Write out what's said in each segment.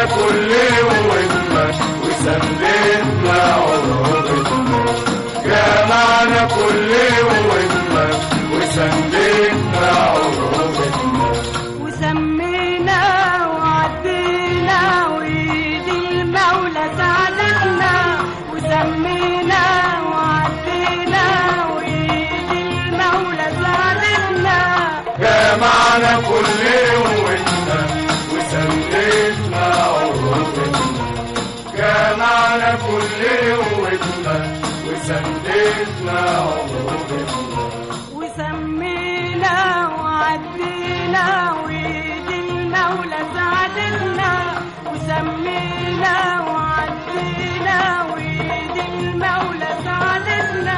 كل قوتنا وسندتنا عروبتنا جمعنا كل قوتنا وسندتنا عروبتنا وسمينا وعدينا وإيد المولى ساعدتنا وسمينا وعدينا وإيد المولى ساعدتنا جمعنا كل قوتنا وسندتنا عروبتنا جمعنا كل قوتنا وسندتنا عروبتنا وسمينا وعدينا وإيد المولى ساعدتنا وسمينا وعدينا وإيد المولى ساعدتنا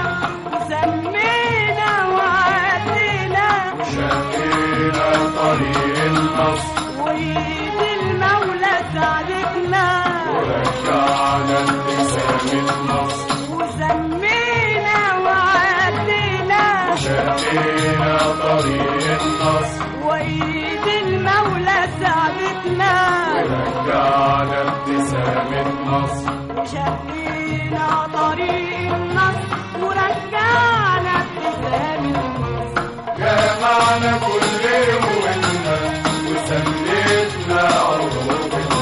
وسمينا وعدينا شقينا طريق النصر وإيد المولى ساعدتنا ورجعنا ابتسام النصر وسمينا وعدينا شقينا طريق النصر وإيد المولى ساعدتنا ورجعنا ابتسام النصر وشقينا طريق النصر ورجعنا ابتسام النصر جمعنا كل قوتنا وسندتنا عروبتنا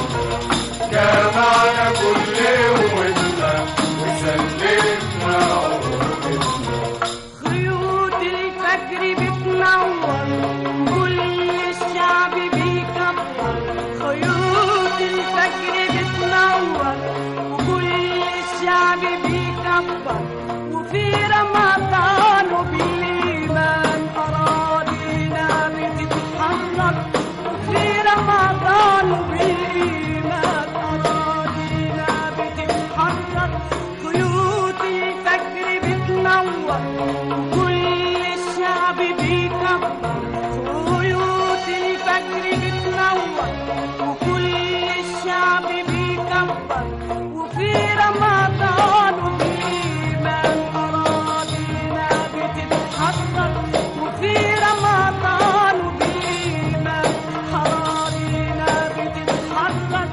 جمعنا كل قوتنا وسندتنا عروبتنا خيوط الفجر بتنور كل الشعب بيكبر خيوط الفجر بتنور وكل الشعب بيكبر وفي رمضان وبالإيمان أراضينا بتتحرك وفي رمضان وبالإيمان أراضينا بتتحرك خيوط الفجر بتنور كل الشعب بيكبر خيوط الفجر بتنور وكل الشعب بيكبر وفي رمضان وبالإيمان أراضينا بتتحرك وفي رمضان وبالإيمان أراضينا بتتحرك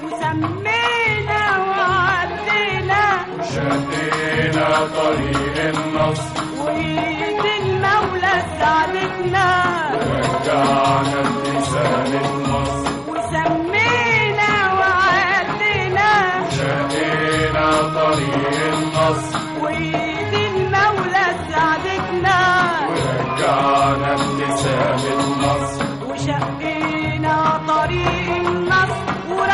وسمينا وعدينا شقينا طريق النصر وإيد المولى ساعدتنا ورجعنا ابتسام النصر وسمينا وعدينا شقينا طريق النصر وإيد المولى ساعدتنا ورجعنا ابتسام النصر وشقينا طريق النصر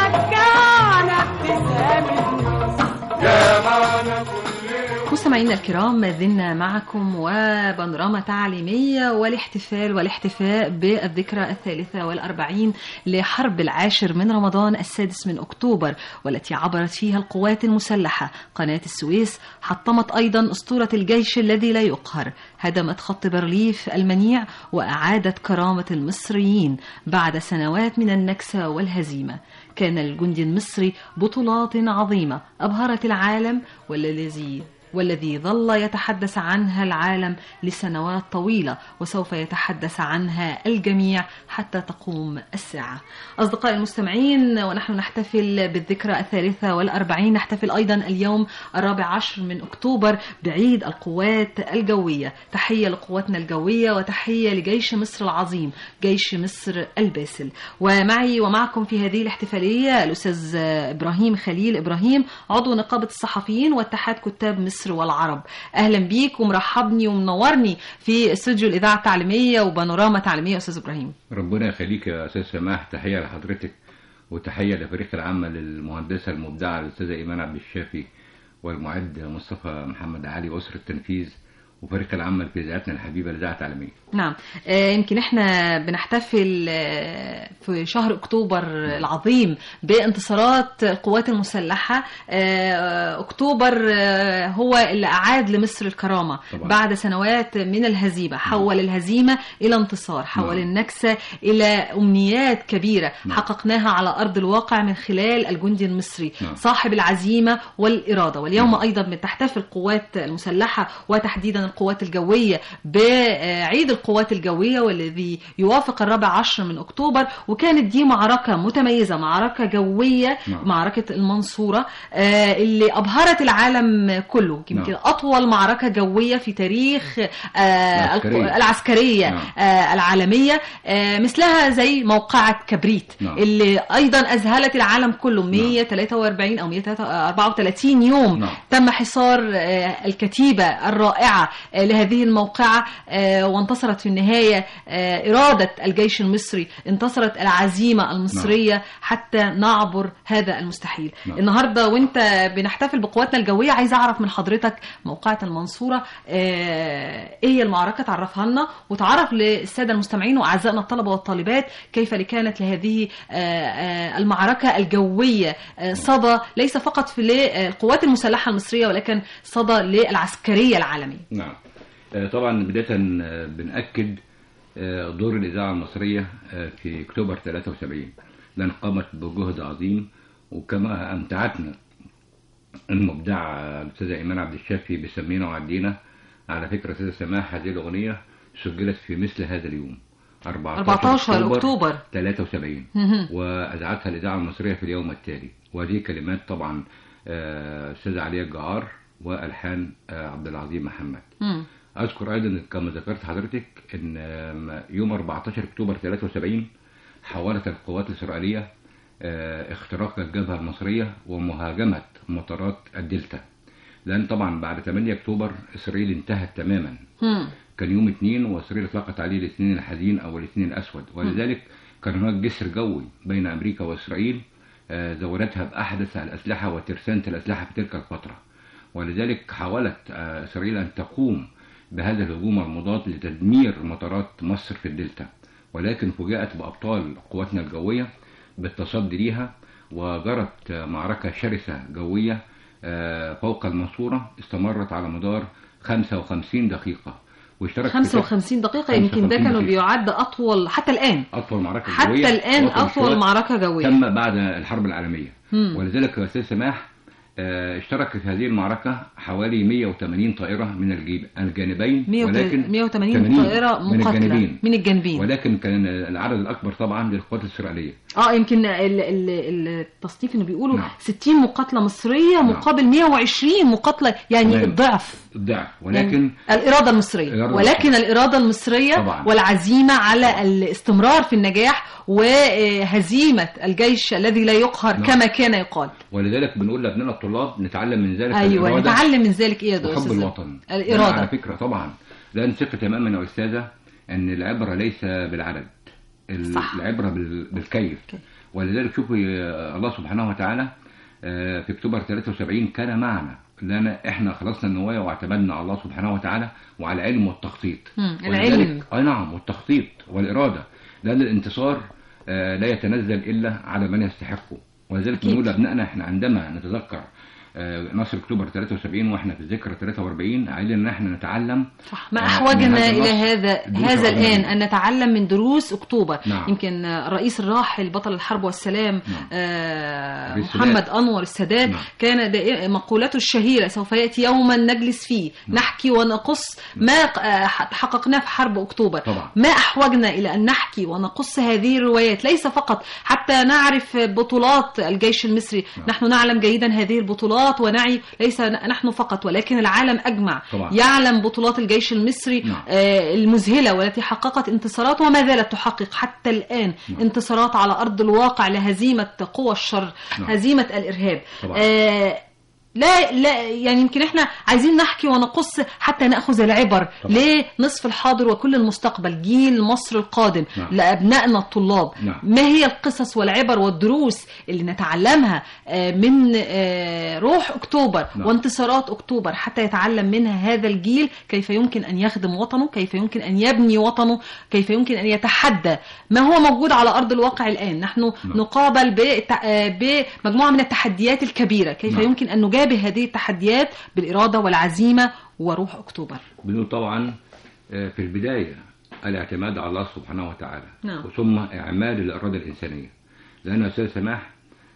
ورجعنا ابتسام النصر جمعنا كل مستمعينا الكرام ما زلنا معكم وبانوراما تعليمية والاحتفال والاحتفاء بالذكرى الثالثة والأربعين لحرب العاشر من رمضان السادس من أكتوبر والتي عبرت فيها القوات المسلحة قناة السويس حطمت أيضا أسطورة الجيش الذي لا يقهر هدمت خط برليف المنيع وأعادت كرامة المصريين بعد سنوات من النكسة والهزيمة كان الجندي المصري بطولات عظيمة أبهرت العالم والذي والذي ظل يتحدث عنها العالم لسنوات طويلة وسوف يتحدث عنها الجميع حتى تقوم الساعة أصدقائي المستمعين ونحن نحتفل بالذكرى الثالثة والأربعين نحتفل أيضا اليوم الرابع عشر من أكتوبر بعيد القوات الجوية تحية لقواتنا الجوية وتحية لجيش مصر العظيم جيش مصر الباسل ومعي ومعكم في هذه الاحتفالية الأستاذ إبراهيم خليل إبراهيم عضو نقابة الصحفيين واتحاد كتاب مصر والعرب أهلا بيك ومرحبني ومنورني في استوديو الإذاعة التعليمية وبانوراما تعليمية أستاذ إبراهيم ربنا يخليك يا استاذ سماح تحيه لحضرتك وتحيه لفريق العمل المهندسه المبدعه الاستاذه ايمان عبد الشافي والمعد مصطفى محمد علي واسره التنفيذ وفريق العمل في اذاعتنا الحبيبه الاذاعه العالميه. نعم آه، يمكن احنا بنحتفل آه، في شهر اكتوبر العظيم بانتصارات القوات المسلحه آه، اكتوبر آه، هو اللي اعاد لمصر الكرامه طبعا. بعد سنوات من الهزيمه حول الهزيمه الى انتصار حول نعم. النكسه الى امنيات كبيره نعم. حققناها على ارض الواقع من خلال الجندي المصري نعم. صاحب العزيمه والاراده واليوم نعم. ايضا بتحتفل القوات المسلحه وتحديدا القوات الجويه بعيد للقوات الجوية والذي يوافق الرابع عشر من أكتوبر وكانت دي معركة متميزة معركة جوية نعم. معركة المنصورة آه، اللي أبهرت العالم كله يمكن نعم. أطول معركة جوية في تاريخ آه، العسكرية. الق- العسكرية نعم. آه، العالمية آه، مثلها زي موقعة كبريت نعم. اللي أيضا أذهلت العالم كله 143 أو 134 يوم نعم. تم حصار آه، الكتيبة الرائعة آه، لهذه الموقعة آه، وانتصرت في النهاية آه، إرادة الجيش المصري انتصرت العزيمة المصرية حتى نعبر هذا المستحيل نعم. النهاردة وانت بنحتفل بقواتنا الجوية عايز أعرف من حضرتك موقعة المنصورة آه، ايه هي المعركة تعرفها لنا وتعرف للسادة المستمعين وأعزائنا الطلبة والطالبات كيف كانت لهذه آه، آه، المعركة الجوية آه، صدى ليس فقط في للقوات المسلحة المصرية ولكن صدى للعسكرية العالمية نعم آه، طبعا بداية آه، بنأكد آه، دور الإذاعة المصرية آه، في أكتوبر 73 لأن قامت بجهد عظيم وكما أمتعتنا المبدع آه، الأستاذة إيمان عبد الشافي بسمينا وعدينا على فكرة أستاذة سماح هذه الأغنية سجلت في مثل هذا اليوم 14 أكتوبر 73 مهم. وأذاعتها الإذاعة المصرية في اليوم التالي وهذه كلمات طبعا آه، أستاذة عليا الجعار وألحان آه، عبد العظيم محمد مم. أذكر أيضا كما ذكرت حضرتك أن آم، يوم 14 أكتوبر 73 حاولت القوات الإسرائيلية آه، اختراق الجبهة المصرية ومهاجمة مطارات الدلتا لأن طبعا بعد 8 أكتوبر إسرائيل انتهت تماما مم. كان يوم اثنين وإسرائيل اطلقت عليه الاثنين الحزين أو الاثنين الأسود ولذلك كان هناك جسر جوي بين أمريكا وإسرائيل آه، زودتها بأحدث الأسلحة وترسانة الأسلحة في تلك الفترة ولذلك حاولت آه، إسرائيل أن تقوم بهذا الهجوم المضاد لتدمير مطارات مصر في الدلتا ولكن فوجئت بأبطال قواتنا الجوية بالتصدي ليها وجرت آه، معركة شرسة جوية آه، فوق المنصورة استمرت على مدار 55 دقيقة واشترك في 55 دقيقة يمكن ده 55 كانوا دقيقة. بيعد أطول حتى الآن أطول معركة حتى جوية الآن وأطول أطول اشتراك معركة جوية تم بعد الحرب العالمية مم. ولذلك يا أستاذ سماح آه، اشترك في هذه المعركة حوالي 180 طائرة من الجيب الجانبين 180 80 طائرة من مقاتلة الجانبين من الجانبين ولكن كان العدد الأكبر طبعا للقوات الإسرائيلية اه يمكن ال- ال- التصنيف انه بيقولوا نعم. 60 مقاتلة مصرية مقابل 120 مقاتلة يعني تمام. الضعف الضعف ولكن يعني الإرادة المصرية الإرادة ولكن المصرية. الإرادة المصرية طبعا. والعزيمة على الاستمرار في النجاح وهزيمة الجيش الذي لا يقهر نعم. كما كان يقال ولذلك بنقول لابننا الطلاب نتعلم من ذلك أيوة الإرادة نتعلم من ذلك إيه يا وحب أستاذ الوطن لأن على الإرادة فكرة طبعا لا نثق تماما يا أستاذة أن العبرة ليس بالعدد ال- صح. العبرة بال- بالكيف كيف. ولذلك شوفوا آه، الله سبحانه وتعالى آه، في اكتوبر 73 كان معنا لأن احنا خلصنا النوايا واعتمدنا على الله سبحانه وتعالى وعلى العلم والتخطيط مم، ولذلك- العلم. اي نعم والتخطيط والإرادة لأن الانتصار آه، لا يتنزل إلا على من يستحقه ولذلك أكيد. بنقول لأبنائنا احنا عندما نتذكر آه، نصر اكتوبر 73 واحنا في الذكرى 43 علينا ان احنا نتعلم صح ما آه، أحوجنا من هذا إلى النص هذا الدروس هذا العظيمة. الآن أن نتعلم من دروس أكتوبر نعم. يمكن الرئيس الراحل بطل الحرب والسلام نعم. آه الرئيس محمد السادات. أنور السادات نعم. كان دائما مقولته الشهيرة سوف يأتي يوما نجلس فيه نحكي ونقص ما آه، حققناه في حرب أكتوبر طبعا. ما أحوجنا إلى أن نحكي ونقص هذه الروايات ليس فقط حتى نعرف بطولات الجيش المصري نعم. نحن نعلم جيدا هذه البطولات ونعي ليس نحن فقط ولكن العالم أجمع طبعا. يعلم بطولات الجيش المصري نعم. آه، المذهلة والتي حققت انتصارات وما زالت تحقق حتى الآن نعم. انتصارات على أرض الواقع لهزيمة قوى الشر نعم. هزيمة الإرهاب طبعا. آه، لا لا يعني يمكن احنا عايزين نحكي ونقص حتى ناخذ العبر طبعا. لنصف الحاضر وكل المستقبل جيل مصر القادم نعم. لابنائنا الطلاب نعم. ما هي القصص والعبر والدروس اللي نتعلمها آه، من آه، روح اكتوبر نعم. وانتصارات اكتوبر حتى يتعلم منها هذا الجيل كيف يمكن ان يخدم وطنه كيف يمكن ان يبني وطنه كيف يمكن ان يتحدى ما هو موجود على ارض الواقع الان نحن نعم. نقابل بالت- آه، بمجموعه من التحديات الكبيره كيف نعم. يمكن ان نجابه هذه التحديات بالاراده والعزيمه وروح اكتوبر بنقول طبعا آه، في البداية الاعتماد على الله سبحانه وتعالى نعم. ثم إعمال الإرادة الإنسانية لأن يا أستاذ سماح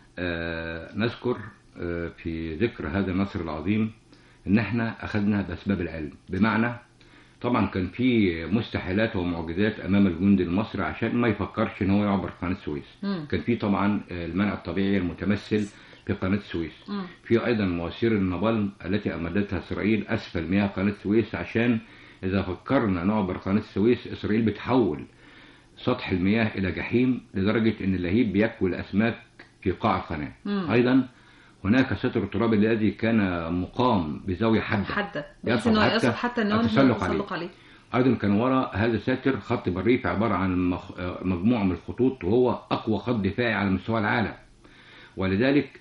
آه، نذكر آه، في ذكر هذا النصر العظيم إن إحنا أخذنا بأسباب العلم بمعنى طبعا كان في مستحيلات ومعجزات امام الجندي المصري عشان ما يفكرش ان هو يعبر قناه السويس مم. كان في طبعا المنع الطبيعي المتمثل في قناه السويس مم. في ايضا مواسير النابالم التي امدتها اسرائيل اسفل مياه قناه السويس عشان اذا فكرنا نعبر قناه السويس اسرائيل بتحول سطح المياه الى جحيم لدرجه ان اللهيب بيكوي الاسماك في قاع القناه مم. ايضا هناك ستر التراب الذي كان مقام بزاويه حاده حتى بحيث يصل انه حتى يصل حتى انه التسلق يتسلق عليه ايضا كان وراء هذا الساتر خط بريف عباره عن مخ... آه، مجموعه من الخطوط وهو اقوى خط دفاعي على مستوى العالم ولذلك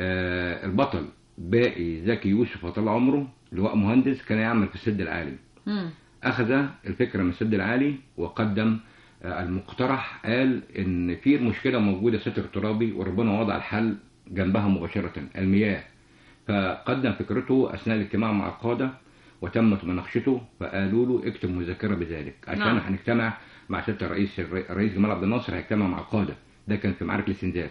آه، البطل باقي زكي يوسف طال عمره لواء مهندس كان يعمل في السد العالي مم. اخذ الفكره من السد العالي وقدم آه، المقترح قال ان في مشكله موجوده ستر ترابي وربنا وضع الحل جنبها مباشره المياه فقدم فكرته اثناء الاجتماع مع القاده وتمت مناقشته فقالوا له اكتب مذكره بذلك عشان نعم. هنجتمع مع سياده الرئيس الرئيس جمال عبد الناصر هيجتمع مع القاده ده كان في معركه الاستنزاف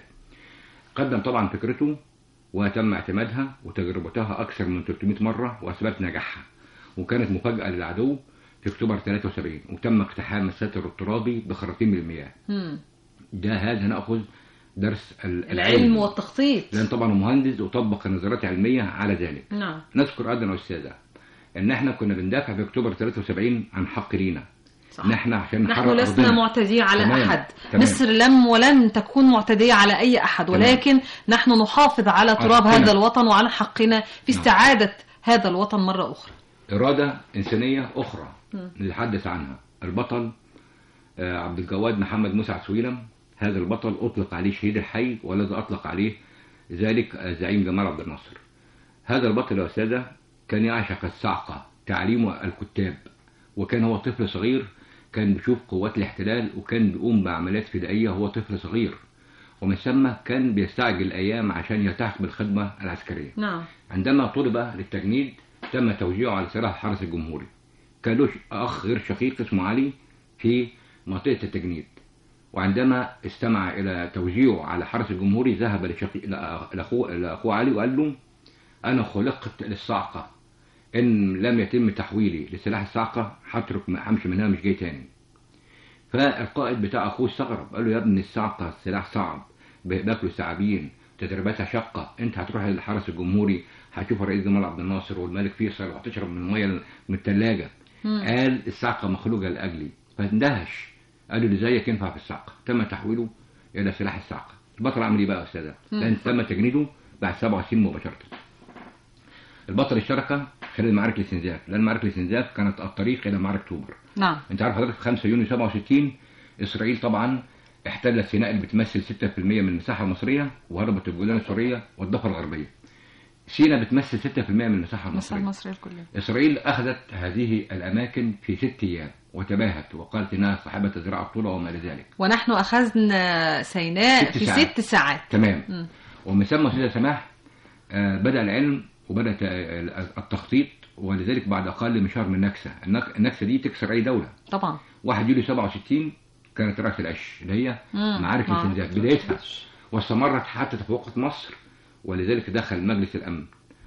قدم طبعا فكرته وتم اعتمادها وتجربتها اكثر من 300 مره واثبت نجاحها وكانت مفاجاه للعدو في اكتوبر 73 وتم اقتحام الساتر الترابي بخراطيم المياه مم. ده هذا ناخذ درس ال- العلم والتخطيط لان طبعا مهندس وطبق نظريات علميه على ذلك نعم نذكر ايضا يا استاذه ان احنا كنا بندافع في اكتوبر 73 عن حق لينا صح. ان احنا عشان نحن نحرر لسنا أرضنا. معتدين على تمام. أحد تمام. مصر لم ولن تكون معتدية على أي أحد تمام. ولكن نحن نحافظ على تراب حقنا. هذا الوطن وعلى حقنا في نعم. استعادة هذا الوطن مرة أخرى إرادة إنسانية أخرى مم. نتحدث عنها البطل آه، عبد الجواد محمد مسعد سويلم هذا البطل أطلق عليه شهيد الحي والذي أطلق عليه ذلك آه، زعيم جمال عبد الناصر هذا البطل يا سادة كان يعشق الصعقة تعليم الكتاب وكان هو طفل صغير كان بيشوف قوات الاحتلال وكان بيقوم بعمليات فدائية وهو طفل صغير ومن ثم كان بيستعجل الأيام عشان يلتحق بالخدمة العسكرية نعم عندما طلب للتجنيد تم توزيعه على سلاح الحرس الجمهوري كان له اخ غير شقيق اسمه علي في منطقه التجنيد وعندما استمع الى توزيعه على حرس الجمهوري ذهب لشقيق لاخوه لاخوه علي وقال له انا خلقت للصعقه ان لم يتم تحويلي لسلاح الصعقه هترك همشي منها مش جاي تاني فالقائد بتاع اخوه استغرب قال له يا ابني الصعقه سلاح صعب بياكلوا ثعابين تدريباتها شقه انت هتروح للحرس الجمهوري هتشوف الرئيس جمال عبد الناصر والملك فيصل وهتشرب من الميه من الثلاجه مم. قال الصعقه مخلوقه لاجلي فاندهش قال له اللي زيك ينفع في الصعقه تم تحويله الى سلاح الصعقه البطل عمل ايه بقى يا استاذه؟ مم. لان تم تجنيده بعد 67 مباشره البطل اشترك خلال معارك الاستنزاف لان معارك الاستنزاف كانت الطريق الى معركه اكتوبر نعم انت عارف حضرتك في 5 يونيو 67 اسرائيل طبعا احتلت سيناء اللي بتمثل 6% من المساحه المصريه وهربت الجولان السوريه والضفه الغربيه. سيناء بتمثل 6% من المساحه مصر المصريه. المصرية الكلية اسرائيل اخذت هذه الاماكن في ست ايام وتباهت وقالت انها صاحبه زراعه بطوله وما الى ذلك. ونحن أخذنا سيناء ست في ساعات. ست ساعات تمام. مم. ومن ثم سيدة سماح آه، بدا العلم وبدا آه، التخطيط ولذلك بعد اقل من شهر من النكسه، النك- النكسه دي تكسر اي دوله. طبعا 1 يوليو 67 كانت رأس العش اللي هي مم. معارك معركة الاستنزاف بدايتها واستمرت حتى تفوقت مصر ولذلك دخل مجلس الأمن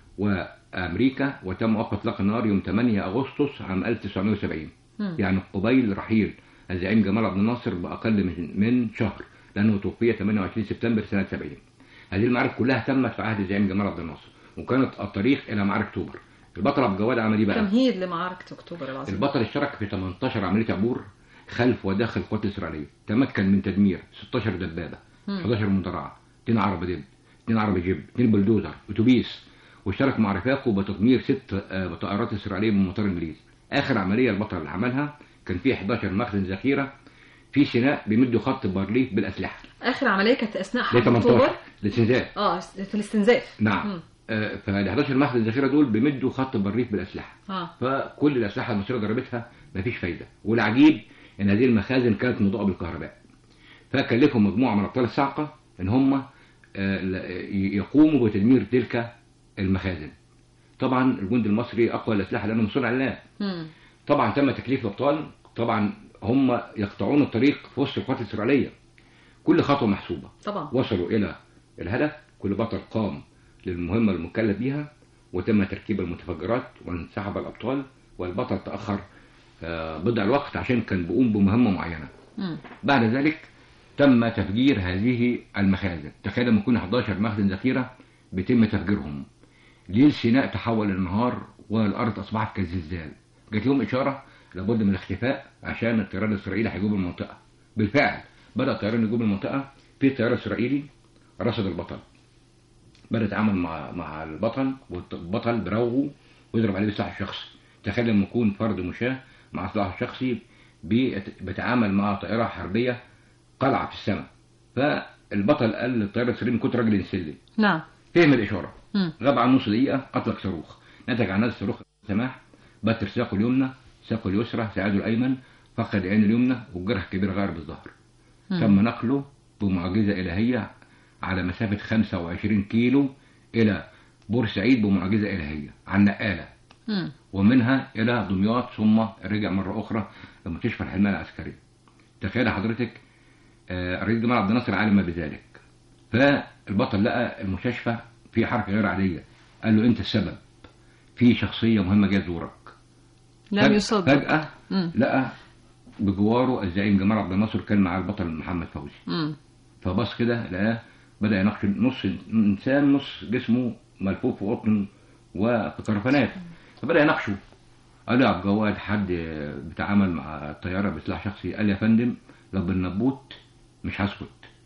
وأمريكا وتم وقف إطلاق النار يوم 8 أغسطس عام 1970 مم. يعني قبيل رحيل الزعيم جمال عبد الناصر بأقل من من شهر لأنه توفي 28 سبتمبر سنة 70 هذه المعارك كلها تمت في عهد الزعيم جمال عبد الناصر وكانت الطريق إلى معركة أكتوبر البطل عبد الجواد عمل إيه بقى؟ تمهيد لمعركة أكتوبر العظيمة البطل اشترك في 18 عملية عبور خلف وداخل القوات الإسرائيلية تمكن من تدمير 16 دبابة مم. 11 مدرعة 2 عربة دب 2 عربة جيب 2 بلدوزر أتوبيس واشترك مع رفاقه بتدمير ست آه، طائرات إسرائيلية من مطار إنجليز آخر عملية البطل اللي عملها كان في 11 مخزن ذخيرة في سيناء بيمدوا خط بارليف بالأسلحة آخر عملية كانت أثناء ده حرب 18 أكتوبر الاستنزاف اه في الاستنزاف نعم مم. آه، فال 11 مخزن الذخيرة دول بيمدوا خط بارليف بالأسلحة اه فكل الاسلحه المصريه ضربتها مفيش فايده والعجيب ان هذه المخازن كانت مضاءه بالكهرباء فكلفوا مجموعه من ابطال الصاعقه ان هم آه، ل- يقوموا بتدمير تلك المخازن طبعا الجند المصري اقوى الاسلحه لانه من صنع الله مم. طبعا تم تكليف الابطال طبعا هم يقطعون الطريق في وسط القوات الاسرائيليه كل خطوه محسوبه طبعا وصلوا الى الهدف كل بطل قام للمهمه المكلف بها وتم تركيب المتفجرات وانسحب الابطال والبطل تاخر آه، بضع الوقت عشان كان بيقوم بمهمة معينة مم. بعد ذلك تم تفجير هذه المخازن تخيل لما يكون 11 مخزن ذخيرة بيتم تفجيرهم ليل سيناء تحول للنهار والأرض أصبحت كالزلزال جات لهم إشارة لابد من الاختفاء عشان الطيران الإسرائيلي هيجوب المنطقة بالفعل بدأ الطيران يجوب المنطقة في طيار إسرائيلي رصد البطل بدأ يتعامل مع مع البطل والبطل بروغه ويضرب عليه بالسلاح الشخصي تخيل لما يكون فرد مشاة مع سلاح الشخصي بيت- بيتعامل مع طائرة حربية قلعة في السماء فالبطل قال للطيار الإسرائيلي كنت راجل انسلي نعم فهم الإشارة مم. غاب عن نص دقيقة أطلق صاروخ نتج عن هذا الصاروخ سماح بتر ساقه اليمنى ساقه اليسرى ساعده الأيمن فقد عين اليمنى والجرح كبير غير بالظهر مم. تم نقله بمعجزة إلهية على مسافة 25 كيلو إلى بورسعيد بمعجزة إلهية عن نقالة مم. ومنها إلى دمياط ثم رجع مرة أخرى لمستشفى الحلمان العسكري تخيل حضرتك آه، الرئيس جمال عبد الناصر علم بذلك فالبطل لقى المستشفى في حركة غير عادية قال له أنت السبب في شخصية مهمة جاية تزورك لم فج- يصدق فجأة مم. لقى بجواره الزعيم جمال عبد الناصر كان مع البطل محمد فوزي مم. فبص كده لقاه بدأ يناقش نص إنسان نص جسمه ملفوف في قطن وفي كرفانات فبدأ يناقشه قال له يا عبد الجواد حد بيتعامل مع الطيارة بسلاح شخصي قال يا فندم لو بالنبوت مش هسكت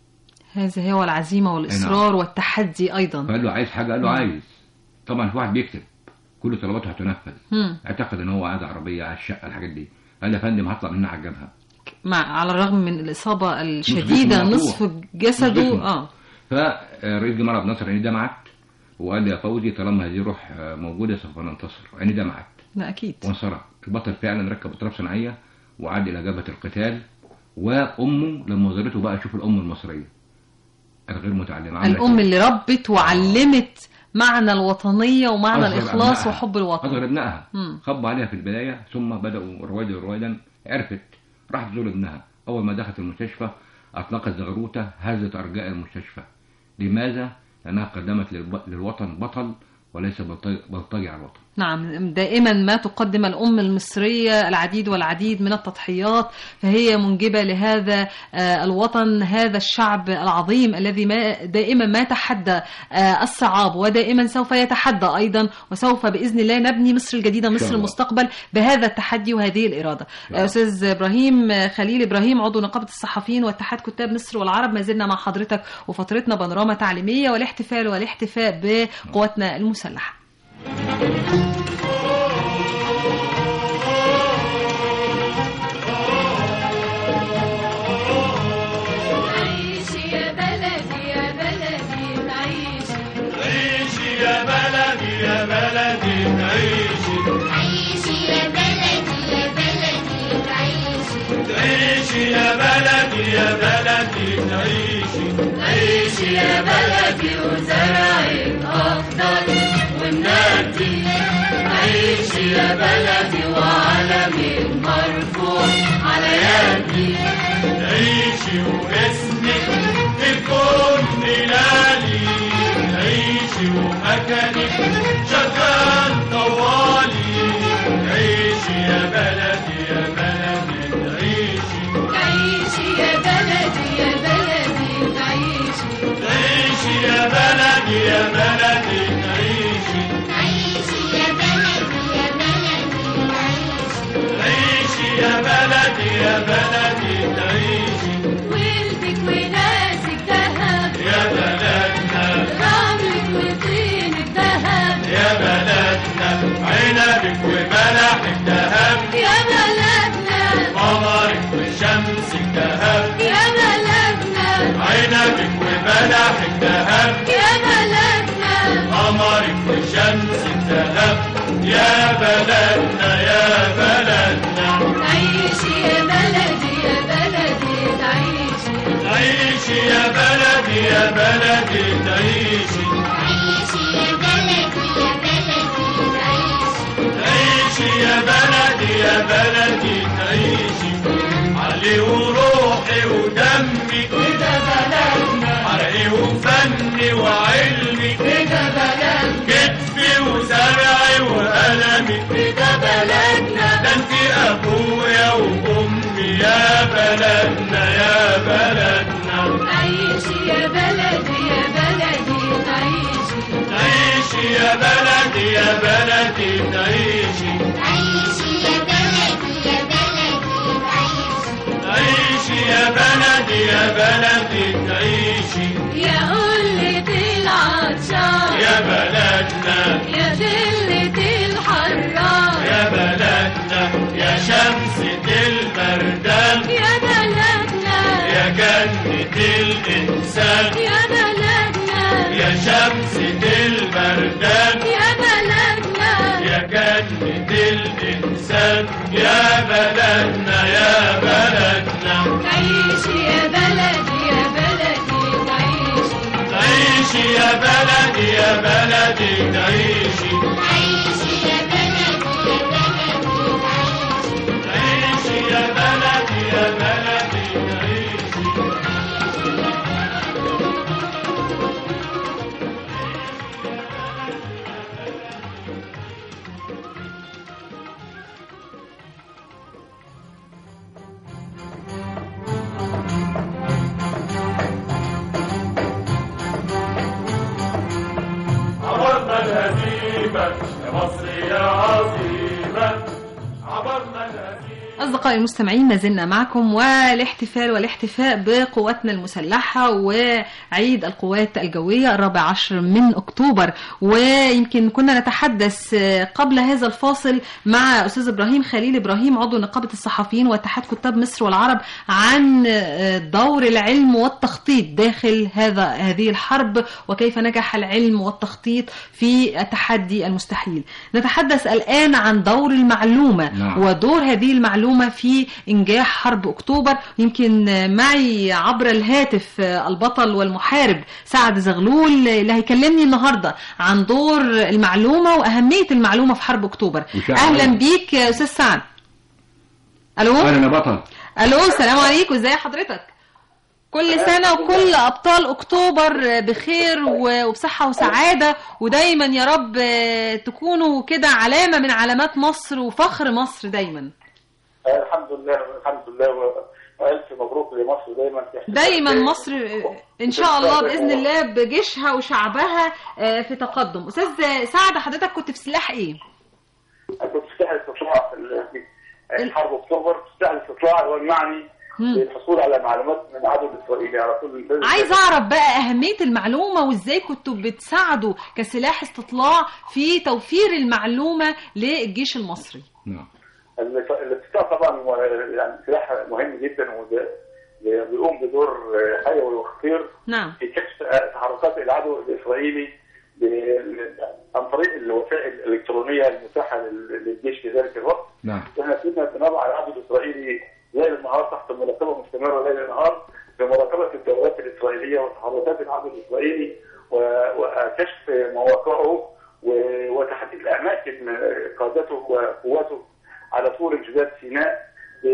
هذا هو العزيمة والإصرار والتحدي أيضا فقال له عايز حاجة قال له عايز طبعا في واحد بيكتب كل طلباته هتنفذ مم. اعتقد ان هو عايز عربية عايز شقة الحاجات دي قال يا فندم هطلع منها على الجبهة مع على الرغم من الإصابة الشديدة مقطوع. نصف نص جسده جسمه. اه فرئيس جمال عبد الناصر عيني دمعت وقال لي يا فوزي طالما هذه الروح موجودة سوف ننتصر عيني دمعت لا أكيد وانصرف البطل فعلا ركب اطراف صناعيه وعاد الى جبهه القتال وامه لما زارته بقى شوف الام المصريه الغير متعلمه عملت الأم إيه؟ اللي ربت وعلمت معنى الوطنية ومعنى أصغر الإخلاص أبنائها. وحب الوطن اصغر ابنائها مم. خبوا عليها في البدايه ثم بداوا روايدا روايدا عرفت راحت تزور ابنها اول ما دخلت المستشفى اطلقت زغروته هزت ارجاء المستشفى لماذا؟ لانها قدمت للب- للوطن بطل وليس بلطجي بلطجي على الوطن نعم دائما ما تقدم الأم المصرية العديد والعديد من التضحيات فهي منجبة لهذا آه، الوطن هذا الشعب العظيم الذي ما دائما ما تحدى آه، الصعاب ودائما سوف يتحدى أيضا وسوف بإذن الله نبني مصر الجديدة شاء مصر الله. المستقبل بهذا التحدي وهذه الإرادة الله. آه، أستاذ إبراهيم آه، خليل إبراهيم عضو نقابة الصحفيين واتحاد كتاب مصر والعرب ما زلنا مع حضرتك وفترتنا بانوراما تعليمية والاحتفال والاحتفاء بقواتنا المسلحة عيشي يا بلدي يا بلدي تعيشي عيشي يا بلدي يا بلدي عيشي عيشي يا بلدي يا بلدي تعيشي عيشي يا بلدي يا بلدي عيشي عيشي يا بلدي وزرعك أخضر والنادي عيشي يا بلدي وعلمي مرفوع على يدي عيشي واسمك في الكون بلالي عيشي ومكانك شغال طوالي عيشي يا بلدي يا بلدي عيشي عيشي يا بلدي يا بلدي تعيشي عيشي يا بلدي يا بلدي عيشي عيشي يا بلدي يا بلدي تعيشي عيشي يا بلدي يا بلدي تعيشي ولدك وناسك دهب يا بلدنا رملك وطينك دهب يا بلدنا عنبك وبلحك دهب يا بلدنا قمرك وشمسك دهب يا بلدنا عنبك وبلحك دهب يا بلدنا قمرك وشمسك دهب يا بلدنا يا بلدنا عيشي يا بلدي يا بلدي تعيشي عيشي يا بلدي يا بلدي تعيشي عيشي يا بلدي يا بلدي تعيشي عيشي يا بلدي يا بلدي تعيشي علي وروحي ودمي كده بلدنا عرقي وفني وعلمي كده بلدنا كتفي وزرعي وقلمي كده بلدنا ده انت ابويا يا بلدي تعيشي عيشي يا بلدي يا بلدي تعيشي عيشي يا بلدي يا بلدي تعيشي يا قلة العطشان يا بلدنا يا دلة الحران يا بلدنا يا شمسة البردان يا بلدنا يا جنة الإنسان يا بلدنا يا شمسة البردان يا بلدنا يا جنة الإنسان يا بلدنا يا بلدنا تعيشي يا بلدي يا بلدي تعيشي تعيشي يا بلدي يا بلدي تعيشي عيشي يا بلدي يا بلدي عيشي تعيشي يا بلدي يا بلدي تعيشي عبرنا الهزيمة يا مصر يا عظيمة عبرنا الهزيمة أصدقائي المستمعين ما زلنا معكم والاحتفال والاحتفاء بقواتنا المسلحة وعيد القوات الجوية الرابع عشر من أكتوبر ويمكن كنا نتحدث قبل هذا الفاصل مع أستاذ إبراهيم خليل إبراهيم عضو نقابة الصحفيين واتحاد كتاب مصر والعرب عن دور العلم والتخطيط داخل هذا هذه الحرب وكيف نجح العلم والتخطيط في التحدي المستحيل نتحدث الآن عن دور المعلومة نعم. ودور هذه المعلومة في إنجاح حرب أكتوبر يمكن معي عبر الهاتف البطل والمحارب سعد زغلول اللي هيكلمني النهاردة عن دور المعلومة وأهمية المعلومة في حرب أكتوبر وشعب أهلا العلم. بيك يا أستاذ سعد ألو انا بطل ألو السلام عليكم إزاي حضرتك كل سنة وكل أبطال أكتوبر بخير و- وبصحة وسعادة ودايما يا رب تكونوا كده علامة من علامات مصر وفخر مصر دايما الحمد لله الحمد لله و- والف مبروك لمصر دايما في احتفال دايما دايم. مصر ان شاء الله باذن الله بجيشها وشعبها آه، في تقدم استاذ سعد حضرتك كنت في سلاح ايه أنا كنت في ساحل الاستطلاع في ال- في حرب اكتوبر في ساحل الاستطلاع هو المعني مم. بالحصول على معلومات من العدو الاسرائيلي على طول عايز اعرف بقى اهميه المعلومه وازاي كنتوا بتساعدوا كسلاح استطلاع في توفير المعلومه للجيش المصري نعم الاست- الاستطلاع طبعا هو يعني سلاح مهم جدا وده بيقوم بدور حيوي وخطير نعم في كشف تحركات العدو الاسرائيلي ب- عن طريق الوسائل الالكترونيه المتاحه لل- للجيش في ذلك الوقت نعم احنا كنا بنضع العدو الاسرائيلي ليل نهار تحت مراقبه مستمره ليل نهار بمراقبه الدورات الاسرائيليه وتحركات العدو الاسرائيلي و- وكشف مواقعه و- وتحديد الاماكن قادته وقواته على طول امتداد سيناء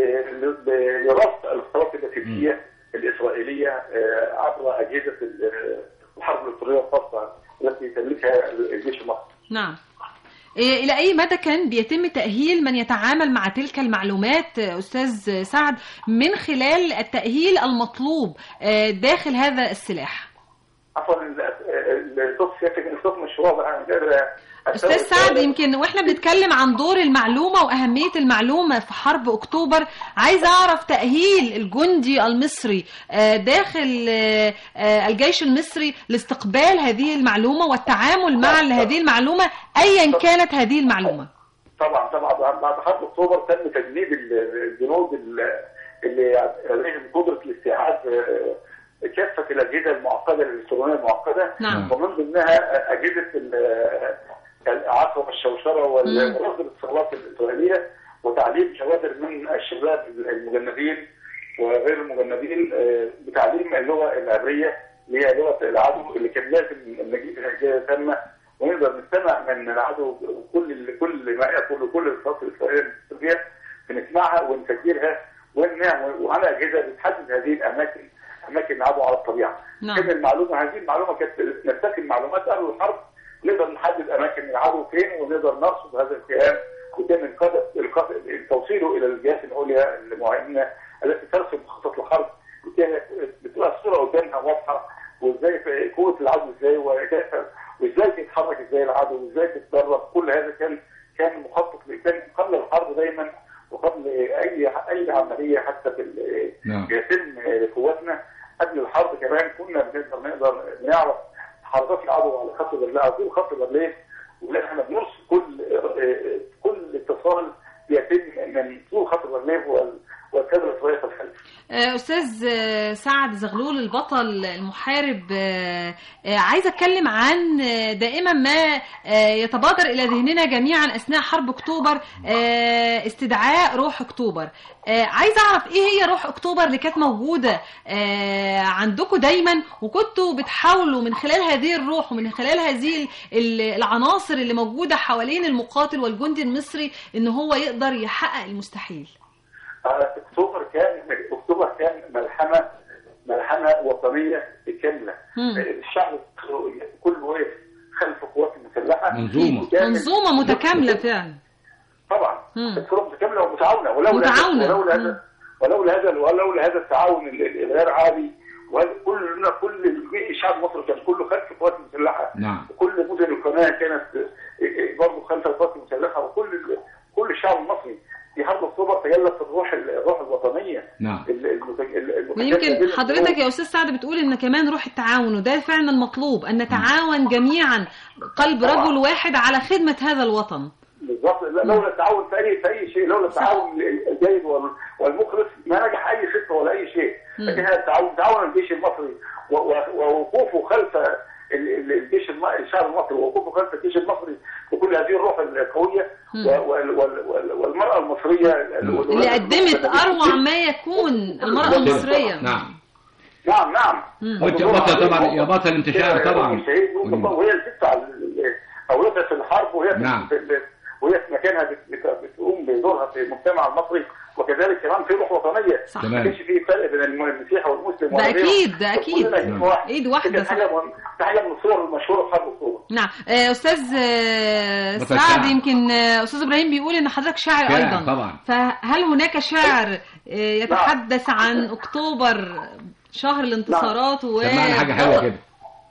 ب- ب- لرصد الخطوات اللاسلكيه الاسرائيليه آه، عبر اجهزه ال- الحرب الالكترونيه الخاصه التي تملكها الجيش المصري. نعم إيه، إلى أي مدى كان بيتم تأهيل من يتعامل مع تلك المعلومات آه، أستاذ سعد من خلال التأهيل المطلوب آه، داخل هذا السلاح عفوا ال- ال- الصوت سيادتك الصوت مش واضح انا مش قادر أستاذ سعد يمكن وإحنا بنتكلم عن دور المعلومة وأهمية المعلومة في حرب أكتوبر عايز أعرف تأهيل الجندي المصري آه، داخل آه، آه، الجيش المصري لاستقبال هذه المعلومة والتعامل مع هذه المعلومة أيا كانت هذه المعلومة طبعا طبعا بعد بعد حرب اكتوبر تم تجنيد ال- الجنود ال- اللي لديهم قدره الاستيعاب آه، كافه الاجهزه المعقده الالكترونيه المعقده نعم. ومن ضمنها اجهزه ال- الاعاقه والشوشره مم. ورصد الاتصالات الاسرائيليه وتعليم كوادر من الشباب المجندين وغير المجندين آه، بتعليم اللغه العبريه اللي هي لغه العدو اللي كان لازم نجيب هجايه تامه ونقدر نستمع من العدو كل كل ما يقول كل الخطوات الاسرائيليه بنسمعها ونسجلها ونعمل وعلى اجهزه بتحدد هذه الاماكن اماكن العدو على الطبيعه. نعم. كان المعلومه هذه المعلومه كانت نستخدم معلومات قبل الحرب نقدر نحدد اماكن العدو فين ونقدر نرصد هذا الكيان ويتم انقاذ القاء- توصيله الى الجهات العليا المعينه التي ترسم خطط الحرب وكانت بتبقى الصوره قدامها واضحه وازاي قوه العدو ازاي وكيف وازاي تتحرك ازاي العدو وازاي تتدرب كل بنعرف تحركات العدو على خط برلين على طول خط برلين ولكن احنا بنرصد كل آه، كل اتصال بيتم من طول خط برلين وال- والكادر الاسرائيلي في الخلف. آه، استاذ آه، سعد زغلول البطل المحارب آه، آه، عايزه اتكلم عن آه، دائما ما آه، يتبادر الى ذهننا جميعا اثناء حرب اكتوبر آه، استدعاء روح اكتوبر آه، عايزه اعرف ايه هي روح اكتوبر اللي كانت موجوده آه، عندكم دايما وكنتوا بتحاولوا من خلال هذه الروح ومن خلال هذه ال- العناصر اللي موجوده حوالين المقاتل والجندي المصري ان هو يقدر يحقق المستحيل آه، اكتوبر كان اكتوبر كان ملحمه ملحمه وطنيه كامله مم. الشعب كله واقف خلف القوات المسلحه منظومة. كان- منظومه متكامله فعلا طبعا مم. الفرق متكامله ومتعاونه ولولا متعاونة. هذا ولولا مم. هذا ولولا هذا ولولا هذا التعاون ال- ال- الغير عادي وهذا كلنا كل الشعب المصري كان كله خلف القوات المسلحه نعم وكل مدن القناه كانت برضه خلف القوات المسلحه وكل ال- كل الشعب المصري في حرب اكتوبر تجلت الروح ال- الروح الوطنيه نعم ال- المت- ال- المتكاملة ويمكن بين حضرتك الشعوب. يا استاذ سعد بتقول ان كمان روح التعاون وده فعلا المطلوب ان نتعاون جميعا قلب طبعا. رجل واحد على خدمه هذا الوطن بالظبط لا- لولا التعاون في اي في اي شيء لولا التعاون الجيد وال- والمخلص ما نجح اي خطه ولا اي شيء مم. لكن هذا التعاون تعاون الجيش المصري و- و- ووقوفه خلف ال- ال- الجيش الم- الشعب المصري ووقوفه خلف الجيش المصري بكل هذه الروح القويه مم. و- وال- وال- وال- والمراه المصريه ال- اللي قدمت اروع ما يكون المراه المصريه نعم نعم نعم مم. وانت يا بطل طبعا يا بطل انتشار طبعا شهيد وهي اللي بتدفع اولادها في الحرب وهي في- نعم. في- وهي في مكانها بت- بت- بتقوم بدورها في المجتمع المصري وكذلك كمان في روح وطنيه صح. ما تمام. كانش في فرق بين الم- المسيحي والمسلم ده ولا غيره. أكيد، ده أكيد. كلنا جسم نعم. واحد. إيد واحدة، دي كانت حاجه من- دي حاجه من الصور المشهوره في حرب اكتوبر نعم آه، استاذ آه، بطل سعد شعر. يمكن آه، استاذ ابراهيم بيقول ان حضرتك شاعر شاعر ايضا طبعا. فهل هناك شعر آه، يتحدث عن اكتوبر شهر الانتصارات و سمعنا حاجه حلوه كده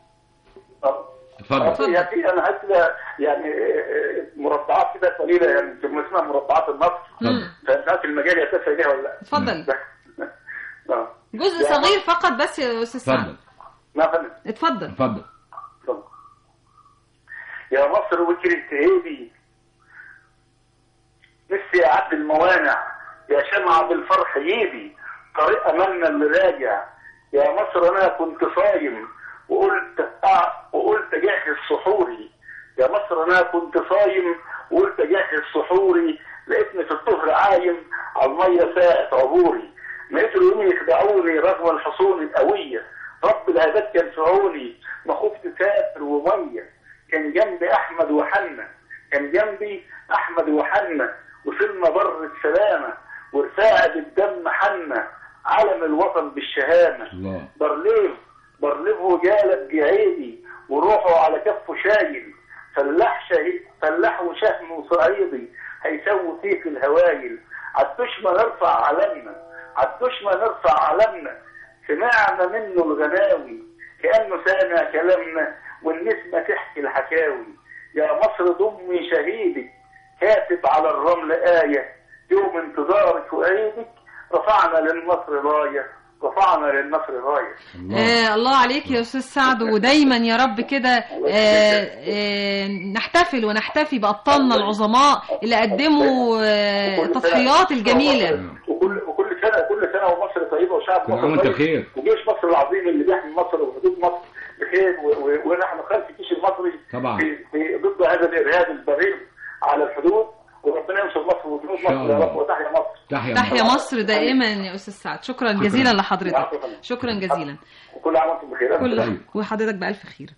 اتفضل هي في انا هكذا يعني آه، مربعات كده قليله يعني اسمها مربعات النصر مم. فمش عارف المجال يتسع ليها ولا لا اتفضل آه. جزء يا صغير فقط بس يا استاذ اتفضل سعد ما فهمت اتفضل اتفضل يا مصر وكرة ايدي نفسي اعد الموانع يا شمعة بالفرح يدي طريق املنا اللي راجع يا مصر انا كنت صايم وقلت أع... وقلت جهز سحوري يا مصر انا كنت صايم وقلت جهز سحوري لقيتني في الطهر عايم على الميه ساقط عبوري لقيت اليوم يخدعوني رغم الحصون القويه رب العباد كان في عوني ما خفت سافر وميه كان جنبي احمد وحنا كان جنبي احمد وحنا وصلنا بر السلامه ورفاعة الدم حنا علم الوطن بالشهامه الله برليف برليف وجالب جعيدي وروحه على كفه شايل فلاح شهيد فلاح وشهم وصعيدي هيسوي فيك الهوايل عالدشمة نرفع علمنا عالدشمة نرفع علمنا سمعنا منه الغناوي كأنه سامع كلامنا والنسمة تحكي الحكاوي يا مصر ضمي شهيدك كاتب على الرمل آية يوم انتظارك وعيدك رفعنا للنصر راية رفعنا للنصر راية الله آه الله عليك يا استاذ سعد ودايما يا رب كده آه آه نحتفل ونحتفي بابطالنا العظماء اللي قدموا آه التضحيات الجميله وكل وكل سنه كل سنه ومصر طيبه وشعب كل مصر عام وانت طيب بخير. وجيش مصر العظيم اللي بيحمي مصر وحدود مصر بخير و- و- ونحن خلف الجيش المصري طبعا. في, في ضد هذا الارهاب البغيض على الحدود وربنا ينصر مصر وجنود إن شاء مصر يا رب الله. وتحيا مصر تحيا تحيا مصر. مصر دائما يا استاذ سعد شكرا جزيلا لحضرتك شكرا. شكرا جزيلا وكل عام وانتم بخير كل طيب. وحضرتك بألف خير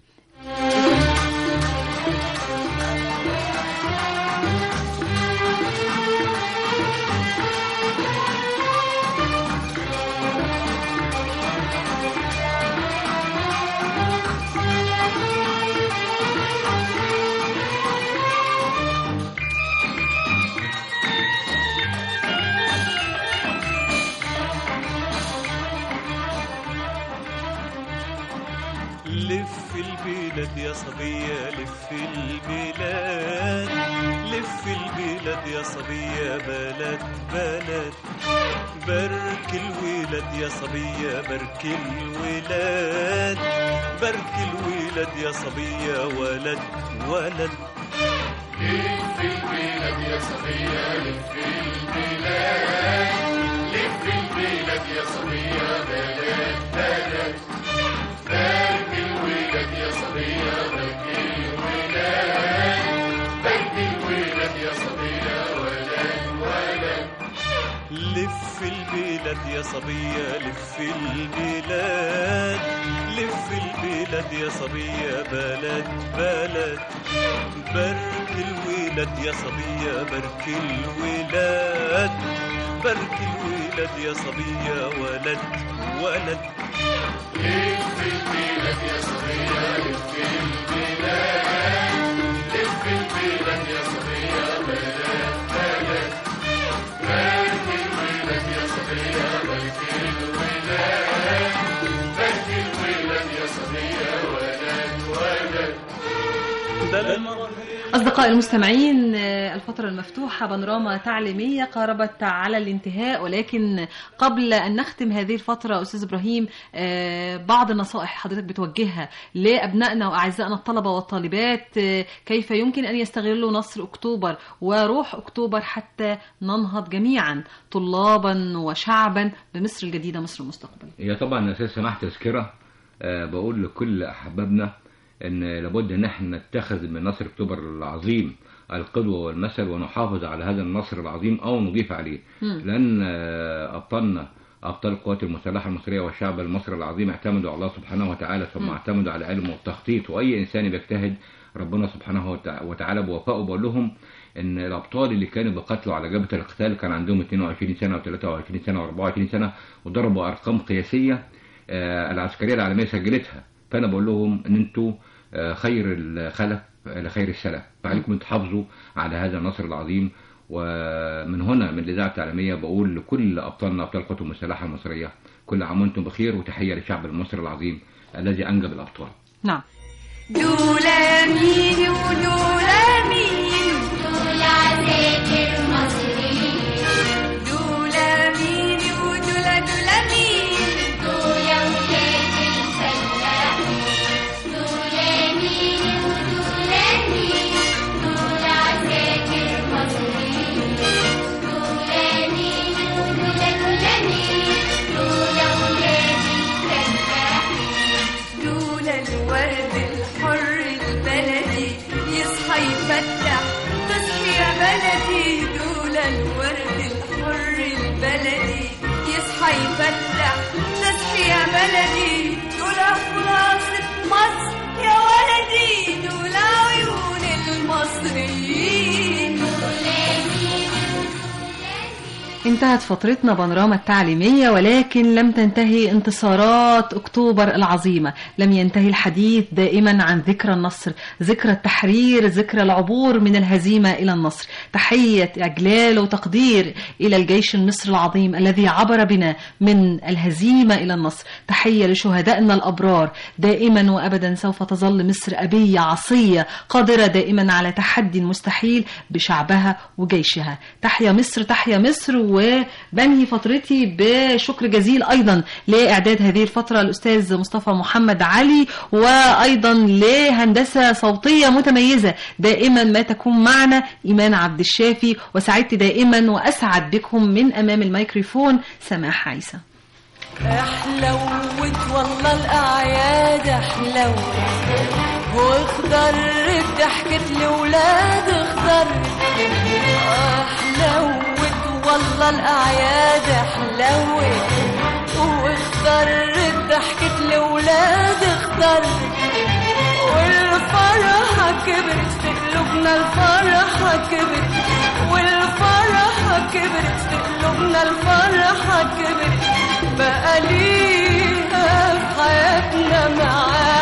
لف البلاد البلاد يا صبية لف البلاد لف البلاد يا صبية بلد بلد برك الولاد يا صبية برك الولاد برك الولاد يا صبية ولد ولد لف البلاد يا صبية لف البلاد لف البلاد يا صبية بلد بلد برك الولاد يا صبية برك الولاد برك الولاد يا صبية ولد ولد ده لما أصدقائي المستمعين آه، الفترة المفتوحة بانوراما تعليمية قاربت على الانتهاء ولكن قبل أن نختم هذه الفترة أستاذ إبراهيم آه، بعض النصائح حضرتك بتوجهها لأبنائنا وأعزائنا الطلبة والطالبات آه، كيف يمكن أن يستغلوا نصر أكتوبر وروح أكتوبر حتى ننهض جميعا طلابا وشعبا بمصر الجديدة مصر المستقبل هي طبعا اساس سماح تذكره آه، بقول لكل احبابنا ان لابد ان احنا نتخذ من نصر اكتوبر العظيم القدوه والمثل ونحافظ على هذا النصر العظيم او نضيف عليه مم. لان آه، ابطالنا ابطال القوات المسلحه المصريه والشعب المصري العظيم اعتمدوا على الله سبحانه وتعالى ثم مم. اعتمدوا على العلم والتخطيط واي انسان بيجتهد ربنا سبحانه وتع- وتعالى بوفائه بقول لهم ان الابطال اللي كانوا بيقاتلوا على جبهه القتال كان عندهم 22 سنه و23 سنه و24 سنه وضربوا ارقام قياسيه آه، العسكريه العالميه سجلتها فانا بقول لهم ان انتوا آه، خير الخلف لخير السلف فعليكم ان تحافظوا على هذا النصر العظيم ومن هنا من الاذاعه التعليميه بقول لكل ابطالنا ابطال القوات المسلحه المصريه كل عام وانتم بخير وتحيه للشعب المصري العظيم الذي انجب الابطال نعم دولا مين ودولا مين دول عساكر مصريين دولا مين ودولا دولا مين دول ولاد الفلاحين دول مين ودول مين دول عساكر مصريين دول مين ودول دول مين دول ولاد الفلاحين دولا الورد الحر البلدي يصحى يفتح تصحي يا بلدي دولا الورد الحر البلدي يصحى يفتح تصحي يا بلدي دولا خلاصة مصر يا ولدي دولا عيون المصريين انتهت فترتنا بانوراما التعليمية ولكن لم تنتهي انتصارات أكتوبر العظيمة لم ينتهي الحديث دائما عن ذكرى النصر ذكرى التحرير ذكرى العبور من الهزيمة إلى النصر تحية إجلال وتقدير إلى الجيش المصري العظيم الذي عبر بنا من الهزيمة إلى النصر تحية لشهدائنا الأبرار دائما وأبدا سوف تظل مصر أبية عصية قادرة دائما على تحدي مستحيل بشعبها وجيشها تحيا مصر تحيا مصر وبنهي فترتي بشكر جزيل أيضا لإعداد هذه الفترة الأستاذ مصطفى محمد علي وأيضا لهندسة صوتية متميزة دائما ما تكون معنا إيمان عبد الشافي وسعدت دائما وأسعد بكم من أمام الميكروفون سماح عيسى احلوت والله الاعياد احلوت واخضر ضحكت لولاد اخضر احلوت والله الاعياد احلوت واخضر ضحكت لولاد اخضر والفرحة كبرت في قلوبنا الفرحة كبرت والفرحة كبرت في قلوبنا الفرحة كبرت بقى ليها في حياتنا معاد